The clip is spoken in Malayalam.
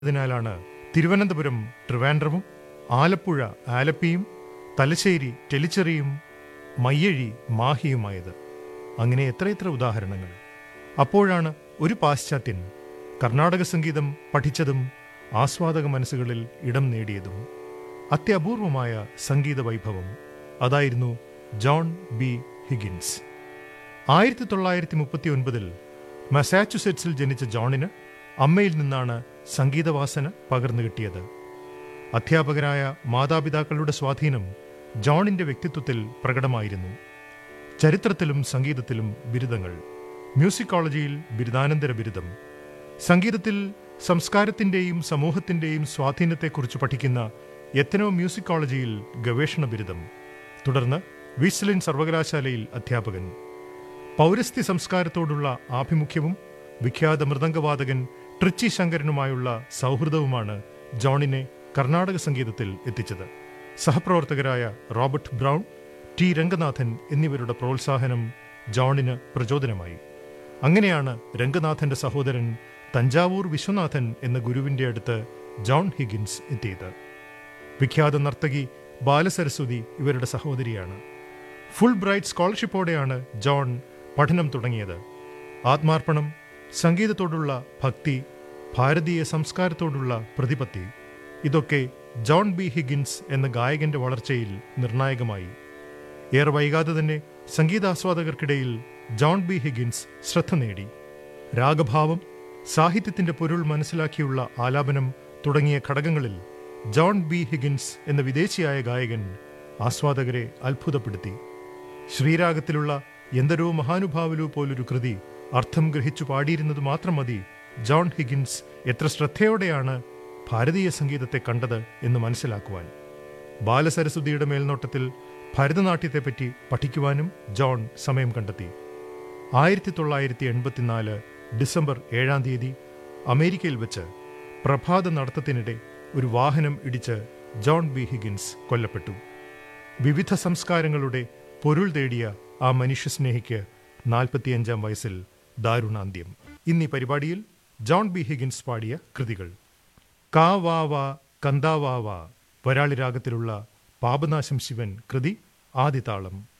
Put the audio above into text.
അതിനാലാണ് തിരുവനന്തപുരം ട്രിവാൻഡ്രമും ആലപ്പുഴ ആലപ്പിയും തലശ്ശേരി ടെലിച്ചെറിയും മയ്യഴി മാഹിയുമായത് അങ്ങനെ എത്രയെത്ര ഉദാഹരണങ്ങൾ അപ്പോഴാണ് ഒരു പാശ്ചാത്യൻ കർണാടക സംഗീതം പഠിച്ചതും ആസ്വാദക മനസ്സുകളിൽ ഇടം നേടിയതും അത്യപൂർവമായ സംഗീത വൈഭവം അതായിരുന്നു ജോൺ ബി ഹിഗിൻസ് ആയിരത്തി തൊള്ളായിരത്തി മുപ്പത്തി ഒൻപതിൽ മസാച്ചുസെറ്റ്സിൽ ജനിച്ച ജോണിന് അമ്മയിൽ നിന്നാണ് സംഗീതവാസന പകർന്നു കിട്ടിയത് അധ്യാപകരായ മാതാപിതാക്കളുടെ സ്വാധീനം ജോണിന്റെ വ്യക്തിത്വത്തിൽ പ്രകടമായിരുന്നു ചരിത്രത്തിലും സംഗീതത്തിലും ബിരുദങ്ങൾ മ്യൂസിക് കോളേജിൽ ബിരുദാനന്തര ബിരുദം സംഗീതത്തിൽ സംസ്കാരത്തിന്റെയും സമൂഹത്തിന്റെയും സ്വാധീനത്തെക്കുറിച്ച് പഠിക്കുന്ന എത്തനോ മ്യൂസിക് കോളേജിൽ ഗവേഷണ ബിരുദം തുടർന്ന് വിസ്ലിൻ സർവകലാശാലയിൽ അധ്യാപകൻ പൗരസ്ത്യ സംസ്കാരത്തോടുള്ള ആഭിമുഖ്യവും വിഖ്യാത മൃദംഗവാദകൻ ട്രിച്ചി ശങ്കരനുമായുള്ള സൗഹൃദവുമാണ് ജോണിനെ കർണാടക സംഗീതത്തിൽ എത്തിച്ചത് സഹപ്രവർത്തകരായ റോബർട്ട് ബ്രൗൺ ടി രംഗനാഥൻ എന്നിവരുടെ പ്രോത്സാഹനം ജോണിന് പ്രചോദനമായി അങ്ങനെയാണ് രംഗനാഥന്റെ സഹോദരൻ തഞ്ചാവൂർ വിശ്വനാഥൻ എന്ന ഗുരുവിന്റെ അടുത്ത് ജോൺ ഹിഗിൻസ് എത്തിയത് വിഖ്യാത നർത്തകി ബാലസരസ്വതി ഇവരുടെ സഹോദരിയാണ് ഫുൾ ബ്രൈറ്റ് സ്കോളർഷിപ്പോടെയാണ് ജോൺ പഠനം തുടങ്ങിയത് ആത്മാർപ്പണം സംഗീതത്തോടുള്ള ഭക്തി ഭാരതീയ സംസ്കാരത്തോടുള്ള പ്രതിപത്തി ഇതൊക്കെ ജോൺ ബി ഹിഗിൻസ് എന്ന ഗായകന്റെ വളർച്ചയിൽ നിർണായകമായി ഏറെ വൈകാതെ തന്നെ സംഗീതാസ്വാദകർക്കിടയിൽ ജോൺ ബി ഹിഗിൻസ് ശ്രദ്ധ നേടി രാഗഭാവം സാഹിത്യത്തിന്റെ പൊരുൾ മനസ്സിലാക്കിയുള്ള ആലാപനം തുടങ്ങിയ ഘടകങ്ങളിൽ ജോൺ ബി ഹിഗിൻസ് എന്ന വിദേശിയായ ഗായകൻ ആസ്വാദകരെ അത്ഭുതപ്പെടുത്തി ശ്രീരാഗത്തിലുള്ള എന്തരോ മഹാനുഭാവലു പോലൊരു കൃതി അർത്ഥം ഗ്രഹിച്ചു പാടിയിരുന്നത് മാത്രം മതി ജോൺ ഹിഗിൻസ് എത്ര ശ്രദ്ധയോടെയാണ് ഭാരതീയ സംഗീതത്തെ കണ്ടത് എന്ന് മനസ്സിലാക്കുവാൻ ബാലസരസ്വതിയുടെ മേൽനോട്ടത്തിൽ ഭരതനാട്യത്തെപ്പറ്റി പഠിക്കുവാനും ജോൺ സമയം കണ്ടെത്തി ആയിരത്തി തൊള്ളായിരത്തി എൺപത്തിനാല് ഡിസംബർ ഏഴാം തീയതി അമേരിക്കയിൽ വെച്ച് പ്രഭാത നടത്തത്തിനിടെ ഒരു വാഹനം ഇടിച്ച് ജോൺ ബി ഹിഗിൻസ് കൊല്ലപ്പെട്ടു വിവിധ സംസ്കാരങ്ങളുടെ പൊരുൾ തേടിയ ആ മനുഷ്യസ്നേഹിക്ക് നാൽപ്പത്തിയഞ്ചാം വയസ്സിൽ ദാരുണാന്ത്യം ഇന്നീ പരിപാടിയിൽ ജോൺ ബി ഹിഗിൻസ് പാടിയ കൃതികൾ കാ വാ വാ കന്താ വാ വാ വരാളി രാഗത്തിലുള്ള പാപനാശം ശിവൻ കൃതി ആദിതാളം